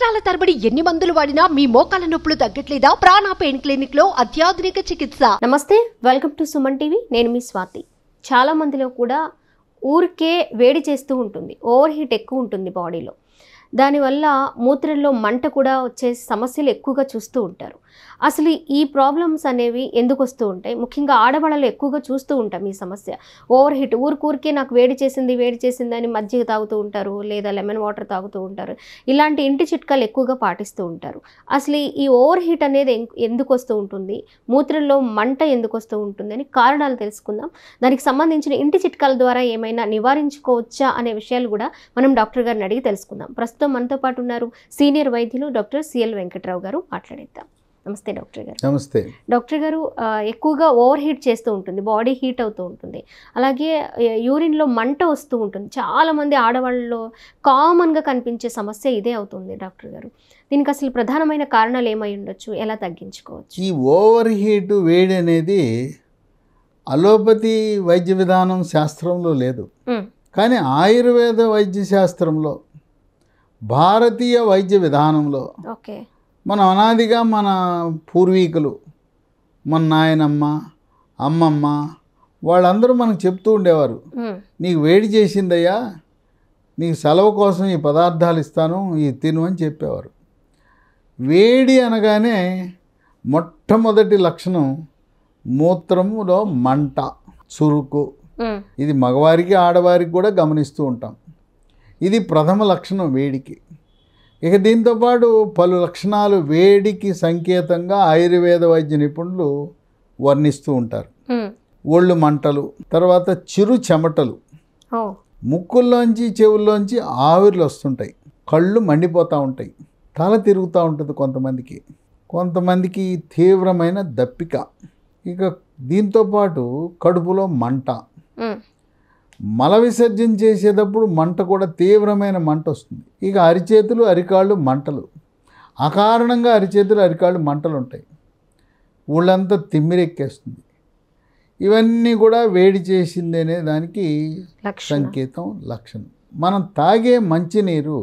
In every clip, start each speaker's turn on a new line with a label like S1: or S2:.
S1: సంవత్సరాల తరబడి ఎన్ని మందులు వాడినా మీ మోకాల నొప్పులు తగ్గట్లేదా ప్రాణ పెయిన్ క్లినిక్ లో అత్యాధునిక చికిత్స
S2: నమస్తే వెల్కమ్ టు సుమన్ టీవీ నేను మీ స్వాతి చాలా మందిలో కూడా ఊరికే వేడి చేస్తూ ఉంటుంది ఓవర్ హీట్ ఎక్కువ ఉంటుంది బాడీలో దానివల్ల మూత్రంలో మంట కూడా వచ్చే సమస్యలు ఎక్కువగా చూస్తూ ఉంటారు అసలు ఈ ప్రాబ్లమ్స్ అనేవి ఎందుకు వస్తూ ఉంటాయి ముఖ్యంగా ఆడవాళ్ళలో ఎక్కువగా చూస్తూ ఉంటాం ఈ సమస్య ఓవర్ హీట్ ఊరికూరికే నాకు వేడి చేసింది వేడి చేసింది అని మజ్జిగ తాగుతూ ఉంటారు లేదా లెమన్ వాటర్ తాగుతూ ఉంటారు ఇలాంటి ఇంటి చిట్కాలు ఎక్కువగా పాటిస్తూ ఉంటారు అసలు ఈ ఓవర్ హీట్ అనేది ఎం- ఎందుకు వస్తూ ఉంటుంది మూత్రంలో మంట ఎందుకు వస్తూ ఉంటుంది అని కారణాలు తెలుసుకుందాం దానికి సంబంధించిన ఇంటి చిట్కాల ద్వారా ఏమైనా నివారించుకోవచ్చా అనే విషయాలు కూడా మనం డాక్టర్ గారిని అడిగి తెలుసుకుందాం ప్రస్తుతం మనతో పాటు ఉన్నారు సీనియర్ వైద్యులు డాక్టర్ సిఎల్ వెంకట్రావు గారు మాట్లాడేద్దాం నమస్తే డాక్టర్ గారు
S3: నమస్తే
S2: డాక్టర్ గారు ఆ, ఎక్కువగా ఓవర్ హీట్ చేస్తూ ఉంటుంది బాడీ హీట్ అవుతూ ఉంటుంది అలాగే ఆ, యూరిన్లో మంట వస్తూ ఉంటుంది చాలామంది ఆడవాళ్ళలో కామన్గా కనిపించే సమస్య ఇదే అవుతుంది డాక్టర్ గారు దీనికి అసలు ప్రధానమైన కారణాలు ఏమై ఉండొచ్చు ఎలా తగ్గించుకోవచ్చు
S3: ఈ ఓవర్ హీట్ వేడి అనేది అలోపతి వైద్య విధానం శాస్త్రంలో లేదు
S2: ఉమ్,
S3: కానీ ఆయుర్వేద వైద్య శాస్త్రంలో భారతీయ వైద్య విధానంలో
S2: ఓకే
S3: మన అనాదిగా మన పూర్వీకులు మన నాయనమ్మ అమ్మమ్మ వాళ్ళందరూ మనకు చెప్తూ ఉండేవారు
S2: ఉమ్,
S3: నీకు వేడి చేసిందయ్యా నీకు సెలవు కోసం ఈ పదార్థాలు ఇస్తాను ఈ తిను అని చెప్పేవారు వేడి అనగానే మొట్టమొదటి లక్షణం మూత్రములో మంట చురుకు
S2: ఉమ్,
S3: ఇది మగవారికి ఆడవారికి కూడా గమనిస్తూ ఉంటాం ఇది ప్రథమ లక్షణం వేడికి ఇక దీంతోపాటు పలు లక్షణాలు వేడికి సంకేతంగా ఆయుర్వేద వైద్య నిపుణులు వర్ణిస్తూ ఉంటారు
S2: ఉమ్,
S3: ఒళ్ళు మంటలు తర్వాత చిరు చెమటలు
S2: ఓ
S3: ముక్కుల్లోంచి చెవుల్లోంచి ఆవిర్లు వస్తుంటాయి కళ్ళు మండిపోతూ ఉంటాయి తల తిరుగుతూ ఉంటుంది కొంతమందికి కొంతమందికి తీవ్రమైన దప్పిక ఇక దీంతోపాటు కడుపులో మంట
S2: ఉమ్,
S3: మల విసర్జన చేసేటప్పుడు మంట కూడా తీవ్రమైన మంట వస్తుంది ఇక అరిచేతులు అరికాళ్ళు మంటలు అకారణంగా అరిచేతులు అరికాళ్ళు మంటలు ఉంటాయి ఊళ్ళంతా తిమ్మిరెక్కేస్తుంది ఇవన్నీ కూడా వేడి చేసింది అనే దానికి
S2: లక్షణం
S3: సంకేతం లక్షణం మనం తాగే మంచినీరు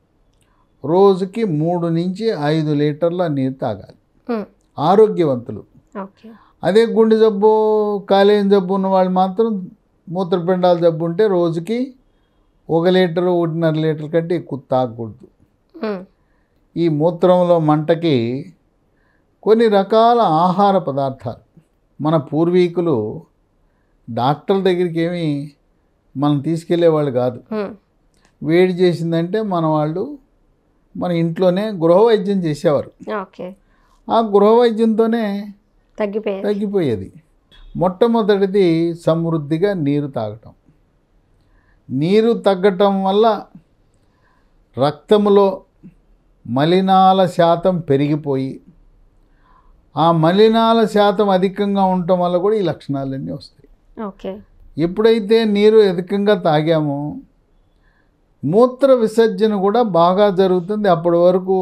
S3: రోజుకి మూడు నుంచి ఐదు లీటర్ల నీరు తాగాలి
S2: ఉమ్,
S3: ఆరోగ్యవంతులు
S2: ఓకే
S3: అదే గుండె జబ్బు కాలేయం జబ్బు ఉన్న వాళ్ళు మాత్రం మూత్రపిండాల జబ్బు ఉంటే రోజుకి ఒక లీటరు ఒకటిన్నర లీటర్ కంటే ఎక్కువ తాగకూడదు
S2: ఉమ్,
S3: ఈ మూత్రంలో మంటకి కొన్ని రకాల ఆహార పదార్థాలు మన పూర్వీకులు డాక్టర్ల దగ్గరికి ఏమి మనం తీసుకెళ్లేవాళ్ళు కాదు
S2: ఉమ్,
S3: వేడి చేసిందంటే మన వాళ్ళు మన ఇంట్లోనే గృహ వైద్యం చేసేవారు
S2: ఓకే
S3: ఆ గృహ వైద్యంతోనే
S2: తగ్గిపోయాయి
S3: తగ్గిపోయేది మొట్టమొదటిది సమృద్ధిగా నీరు తాగటం నీరు తగ్గటం వల్ల రక్తములో మలినాల శాతం పెరిగిపోయి ఆ మలినాల శాతం అధికంగా ఉండటం వల్ల కూడా ఈ లక్షణాలన్నీ వస్తాయి
S2: ఓకే
S3: ఎప్పుడైతే నీరు అధికంగా తాగామో మూత్ర విసర్జన కూడా బాగా జరుగుతుంది అప్పటి వరకు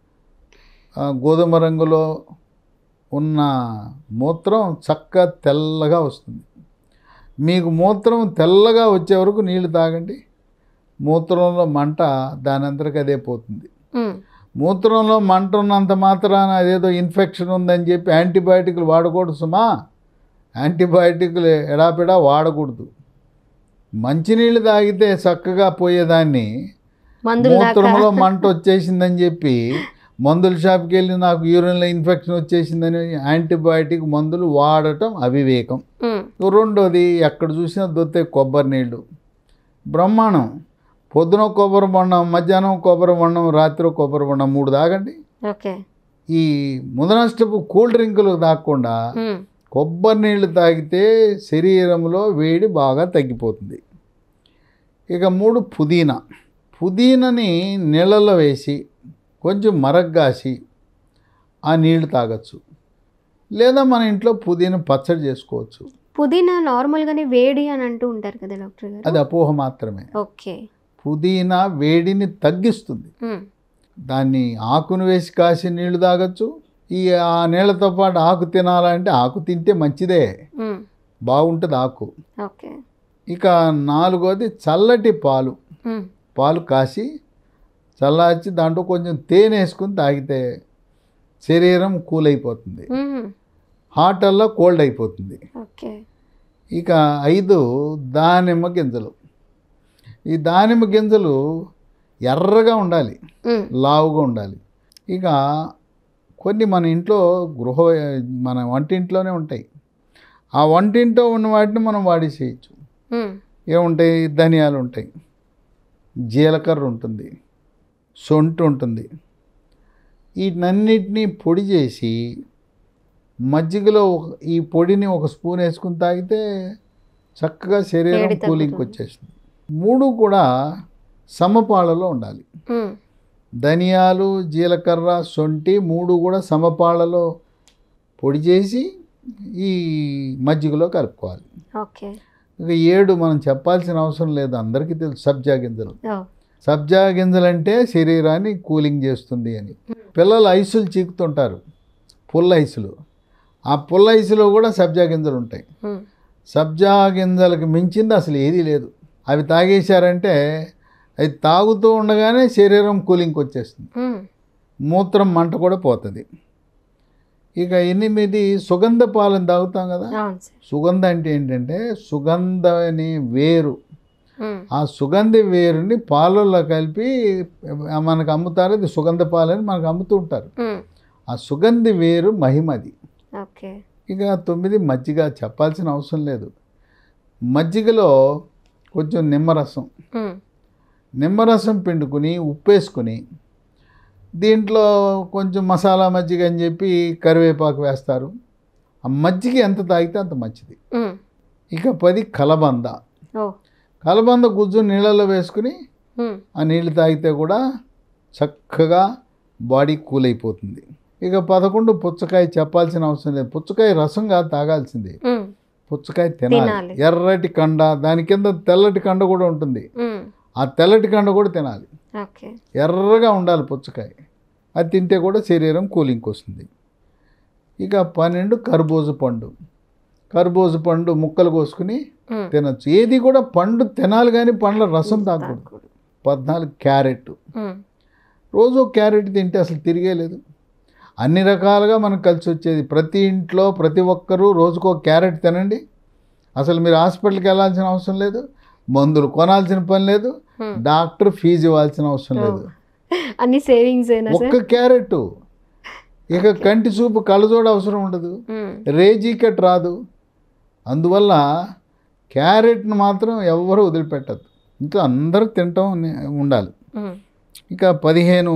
S3: ఆ, గోధుమ రంగులో ఉన్న మూత్రం చక్కగా తెల్లగా వస్తుంది మీకు మూత్రం తెల్లగా వచ్చే వరకు నీళ్లు తాగండి మూత్రంలో మంట దానంతరకు అదే పోతుంది
S2: ఉమ్,
S3: మూత్రంలో మంట ఉన్నంత మాత్రాన అదేదో ఇన్ఫెక్షన్ ఉందని చెప్పి యాంటీబయాటిక్లు వాడకూడదు సుమా యాంటీబయాటిక్లు ఎడాపెడా వాడకూడదు మంచినీళ్ళు తాగితే చక్కగా పోయేదాన్ని
S2: మందులు దాకా
S3: మూత్రంలో మంట వచ్చేసిందని చెప్పి మందుల షాప్కి వెళ్ళి నాకు యూరిన్లో ఇన్ఫెక్షన్ వచ్చేసిందని యాంటీబయాటిక్ మందులు వాడటం అవివేకం
S2: ఉమ్,
S3: రెండోది ఎక్కడ చూసినా దొరికే కొబ్బరి నీళ్ళు బ్రహ్మాండం పొద్దున కొబ్బరి బొండం మధ్యాహ్నం కొబ్బరి బొండం రాత్రి కొబ్బరి బొండం మూడు తాగండి
S2: ఓకే
S3: ఈ ముదనష్టపు కూల్ డ్రింకులు తాగకుండా
S2: ఉమ్,
S3: కొబ్బరి నీళ్ళు తాగితే శరీరంలో వేడి బాగా తగ్గిపోతుంది ఇక మూడు పుదీనా పుదీనని నీళ్ళల్లో వేసి కొంచెం మరగ్గాసి ఆ నీళ్లు తాగొచ్చు లేదా మన ఇంట్లో పుదీనా పచ్చడి చేసుకోవచ్చు
S2: పుదీనా నార్మల్గానే వేడి అని అంటూ ఉంటారు కదా డాక్టర్ గారు
S3: అది అపోహ మాత్రమే
S2: ఓకే
S3: పుదీనా వేడిని తగ్గిస్తుంది
S2: ఉమ్,
S3: దాన్ని ఆకును వేసి కాసి నీళ్లు తాగొచ్చు ఈ ఆ నీళ్ళతో పాటు ఆకు తినాలంటే ఆకు తింటే మంచిదే
S2: ఉమ్,
S3: బాగుంటుంది ఆకు
S2: ఓకే
S3: ఇక నాలుగోది చల్లటి పాలు
S2: ఉమ్,
S3: పాలు కాసి చల్లార్చి దాంట్లో కొంచెం తేనె వేసుకుని తాగితే శరీరం కూల్ అయిపోతుంది
S2: మ్మ్.
S3: హాట్ అల్లా కోల్డ్ అయిపోతుంది
S2: ఓకే
S3: ఇక ఐదు దానిమ్మ గింజలు ఈ దానిమ్మ గింజలు ఎర్రగా ఉండాలి
S2: మ్మ్.
S3: లావుగా ఉండాలి ఇక కొన్ని మన ఇంట్లో గృహ మన వంటింట్లోనే ఉంటాయి ఆ వంటింట్లో ఉన్న వాటిని మనం వాడేసేయచ్చు
S2: మ్మ్.
S3: ఏముంటాయి ధనియాలు ఉంటాయి జీలకర్ర ఉంటుంది సొంటి ఉంటుంది వీటినన్నిటినీ పొడి చేసి మజ్జిగలో ఒక- ఈ పొడిని ఒక స్పూన్ వేసుకుని తాగితే చక్కగా శరీరం
S2: వేడి
S3: కూలింగ్కి
S2: తగ్గుతుంది.
S3: వచ్చేస్తుంది మూడు కూడా సమపాళలో ఉండాలి
S2: మ్మ్.
S3: ధనియాలు జీలకర్ర సొంటి మూడు కూడా సమపాళలో పొడి చేసి ఈ మజ్జిగలో కలుపుకోవాలి
S2: ఓకే
S3: ఇక ఏడు మనం చెప్పాల్సిన అవసరం లేదు అందరికీ తెలుసు సబ్జా గింజలు
S2: ఓ
S3: సబ్జా గింజలు అంటే శరీరాన్ని కూలింగ్ చేస్తుంది అని పిల్లలు ఐసులు చీకుతుంటారు పుల్ల ఐసులు ఆ పుల్ల ఐసులో కూడా సబ్జా గింజలు ఉంటాయి
S2: మ్మ్.
S3: సబ్జా గింజలకు మించింది అసలు ఏదీ లేదు అవి తాగేశారంటే అవి తాగుతూ ఉండగానే శరీరం కూలింగ్కి వచ్చేస్తుంది
S2: మ్మ్.
S3: మూత్రం మంట కూడా పోతుంది ఇక ఎనిమిది సుగంధ పాలను తాగుతాం కదా
S2: అవును సార్
S3: సుగంధ అంటే ఏంటంటే సుగంధ అని వేరు
S2: మ్మ్.
S3: ఆ సుగంధి వేరుని పాలల్లో కలిపి మనకు అమ్ముతారు అది సుగంధ పాలని మనకు అమ్ముతూ ఉంటారు
S2: మ్మ్.
S3: ఆ సుగంధి వేరు మహిమది
S2: ఓకే
S3: ఇక తొమ్మిది మజ్జిగ చెప్పాల్సిన అవసరం లేదు మజ్జిగలో కొంచెం నిమ్మరసం
S2: మ్మ్.
S3: నిమ్మరసం పిండుకుని ఉప్పేసుకుని దీంట్లో కొంచెం మసాలా మజ్జిగ అని చెప్పి కరివేపాకు వేస్తారు ఆ మజ్జిగ ఎంత తాగితే అంత మంచిది
S2: మ్మ్.
S3: ఇక పది కలబంద
S2: ఓ
S3: కలబంద గుజ్జు నీళ్ళల్లో వేసుకుని
S2: మ్మ్.
S3: ఆ నీళ్ళు తాగితే కూడా చక్కగా బాడీ కూల్ అయిపోతుంది ఇక పదకొండు పుచ్చకాయ చెప్పాల్సిన అవసరం లేదు పుచ్చకాయ రసంగా తాగాల్సింది
S2: మ్మ్.
S3: పుచ్చకాయ తినాలి
S2: తినాలి.
S3: ఎర్రటి కండ దాని కింద తెల్లటి కండ కూడా ఉంటుంది
S2: మ్మ్.
S3: ఆ తెల్లటి కండ కూడా తినాలి
S2: ఓకే
S3: ఎర్రగా ఉండాలి పుచ్చకాయ అది తింటే కూడా శరీరం కూలింగ్కి వస్తుంది ఇక పన్నెండు కర్బూజ పండు కర్బూజ పండు ముక్కలు కోసుకుని
S2: మ్మ్.
S3: తినచ్చు ఏది కూడా పండు తినాలి కానీ పండ్ల రసం తాగకూడదు
S2: తాగకూడదు.
S3: పద్నాలుగు క్యారెట్
S2: మ్మ్.
S3: రోజు ఒక క్యారెట్ తింటే అసలు తిరిగే లేదు అన్ని రకాలుగా మనకు కలిసి వచ్చేది ప్రతి ఇంట్లో ప్రతి ఒక్కరూ రోజుకో క్యారెట్ తినండి అసలు మీరు హాస్పిటల్కి వెళ్ళాల్సిన అవసరం లేదు మందులు కొనాల్సిన పని లేదు
S2: మ్మ్.
S3: డాక్టర్ ఫీజు ఇవ్వాల్సిన అవసరం లేదు
S2: అన్ని సేవింగ్స్ అయినా సార్
S3: ఒక్క క్యారెట్ ఇక కంటి చూపు కళ్ళజోడు అవసరం ఉండదు
S2: మ్మ్.
S3: రేజీకట్ రాదు అందువల్ల క్యారెట్ను మాత్రం ఎవ్వరూ వదిలిపెట్టద్దు ఇంకా అందరూ తింటాం నే- ఉండాలి
S2: మ్మ్.
S3: ఇక పదిహేను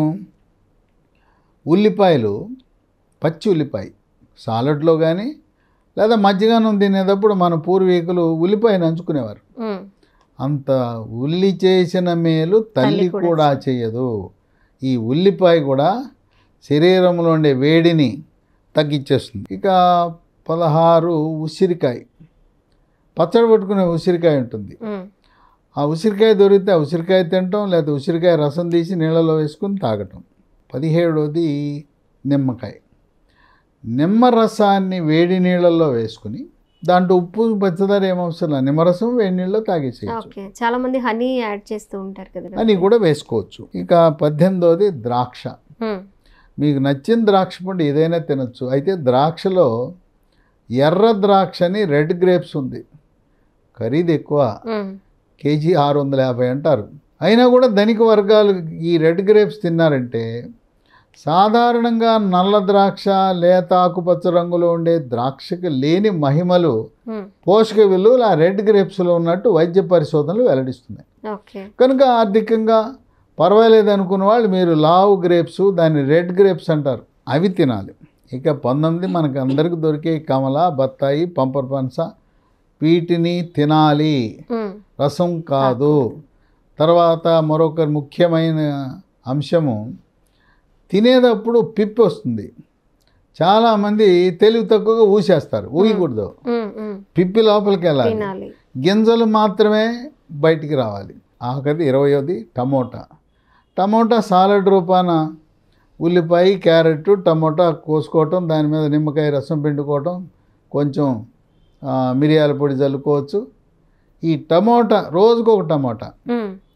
S3: ఉల్లిపాయలు పచ్చి ఉల్లిపాయ సాలడ్లో కానీ లేదా మజ్జిగానం తినేటప్పుడు మన పూర్వీకులు ఉల్లిపాయ నంచుకునేవారు
S2: మ్మ్.
S3: అంత ఉల్లి చేసిన మేలు తల్లి
S2: తల్లి కూడా
S3: కూడా చేయదు ఈ ఉల్లిపాయ కూడా శరీరంలో ఉండే వేడిని తగ్గించేస్తుంది ఇక పదహారు ఉసిరికాయ పచ్చడి పట్టుకునే ఉసిరికాయ ఉంటుంది
S2: మ్మ్.
S3: ఆ ఉసిరికాయ దొరికితే ఆ ఉసిరికాయ తినటం లేదా ఉసిరికాయ రసం తీసి నీళ్ళలో వేసుకుని తాగటం పదిహేడోది నిమ్మకాయ నిమ్మ రసాన్ని వేడి నీళ్ళల్లో వేసుకుని దాంట్లో ఉప్పు పంచదార ఏమవసరం లేదు. నిమ్మరసం వేడి నీళ్ళలో తాగేసేయచ్చు
S2: ఓకే చాలా మంది హనీ యాడ్ చేస్తూ ఉంటారు కదా
S3: అని కూడా వేసుకోవచ్చు ఇక పద్దెనిమిదోది ద్రాక్ష
S2: మ్మ్.
S3: మీకు నచ్చిన ద్రాక్ష పండు ఏదైనా తినచ్చు అయితే ద్రాక్షలో ఎర్ర ద్రాక్ష అని రెడ్ గ్రేప్స్ ఉంది ఖరీదు ఎక్కువ
S2: మ్మ్.
S3: కేజీ ఆరు వందల యాభై అంటారు అయినా కూడా ధనిక వర్గాలు ఈ రెడ్ గ్రేప్స్ తిన్నారంటే సాధారణంగా నల్ల ద్రాక్ష లేత ఆకుపచ్చ రంగులో ఉండే ద్రాక్షకి లేని మహిమలు
S2: మ్మ్.
S3: పోషక విలువలు ఆ రెడ్ గ్రేప్స్లో ఉన్నట్టు వైద్య పరిశోధనలు వెల్లడిస్తున్నాయి
S2: ఓకే
S3: కనుక ఆర్థికంగా పర్వాలేదు అనుకున్న వాళ్ళు మీరు లావు గ్రేప్స్ దాన్ని రెడ్ గ్రేప్స్ అంటారు అవి తినాలి ఇక పంతొమ్మిది మనకు అందరికి దొరికే కమల బత్తాయి పంపర్ పనస వీటిని తినాలి
S2: మ్మ్.
S3: రసం కాదు తర్వాత మరొక ముఖ్యమైన అంశము తినేటప్పుడు పిప్పి వస్తుంది చాలామంది తెలివి తక్కువగా ఊసేస్తారు ఊయకూడదు
S2: మ్మ్. మ్మ్.
S3: పిప్పి లోపలికి వెళ్ళాలి
S2: తినాలి
S3: గింజలు మాత్రమే బయటికి రావాలి ఆఖరిది ఇరవయోది టమోటా టమోటా సాలడ్ రూపాన ఉల్లిపాయ క్యారెట్ టమోటా కోసుకోవటం దాని మీద నిమ్మకాయ రసం పిండుకోవటం కొంచెం ఆ, మిరియాల పొడి చల్లుకోవచ్చు ఈ టమోటా రోజుకు ఒక టమోటా
S2: మ్మ్.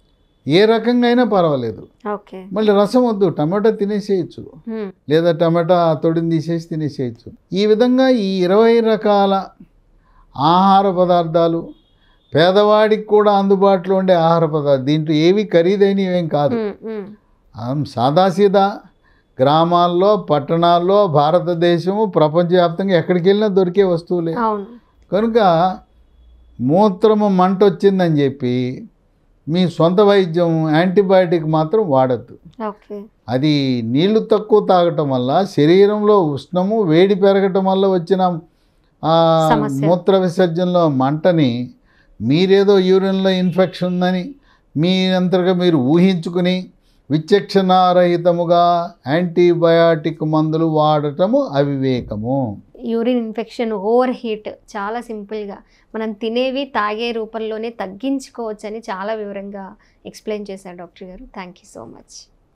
S3: ఏ రకంగా అయినా పర్వాలేదు
S2: ఓకే
S3: మళ్ళీ రసం వద్దు టమాటా తినేసేయచ్చు
S2: మ్మ్.
S3: లేదా టమాటా తొడిని తీసేసి తినేసేయచ్చు ఈ విధంగా ఈ ఇరవై రకాల ఆహార పదార్థాలు పేదవాడికి కూడా అందుబాటులో ఉండే ఆహార పదార్థాలు దీంట్లో ఏవి ఖరీదైనవి ఏం కాదు
S2: మ్మ్. మ్మ్.
S3: ఆమ్ సాదాసీదా గ్రామాల్లో పట్టణాల్లో భారతదేశము ప్రపంచవ్యాప్తంగా ఎక్కడికి వెళ్ళినా దొరికే వస్తువులే
S2: అవును
S3: కనుక మూత్రము మంట వచ్చిందని చెప్పి మీ సొంత వైద్యం యాంటీబయాటిక్ మాత్రం వాడద్దు
S2: ఓకే
S3: అది నీళ్లు తక్కువ తాగటం వల్ల శరీరంలో ఉష్ణము వేడి పెరగటం వల్ల వచ్చిన ఆ,
S2: సమస్య.
S3: మూత్ర విసర్జనలో మంటని మీరేదో యూరిన్లో ఇన్ఫెక్షన్ ఉందని మీ అంతగా మీరు ఊహించుకుని విచక్షణారహితముగా యాంటీబయాటిక్ మందులు వాడటము అవివేకము
S2: యూరిన్ ఇన్ఫెక్షన్ ఓవర్ హీట్ చాలా సింపుల్గా మనం తినేవి తాగే రూపంలోనే తగ్గించుకోవచ్చని చాలా వివరంగా ఎక్స్ప్లెయిన్ చేశారు డాక్టర్ గారు థ్యాంక్ యూ సో మచ్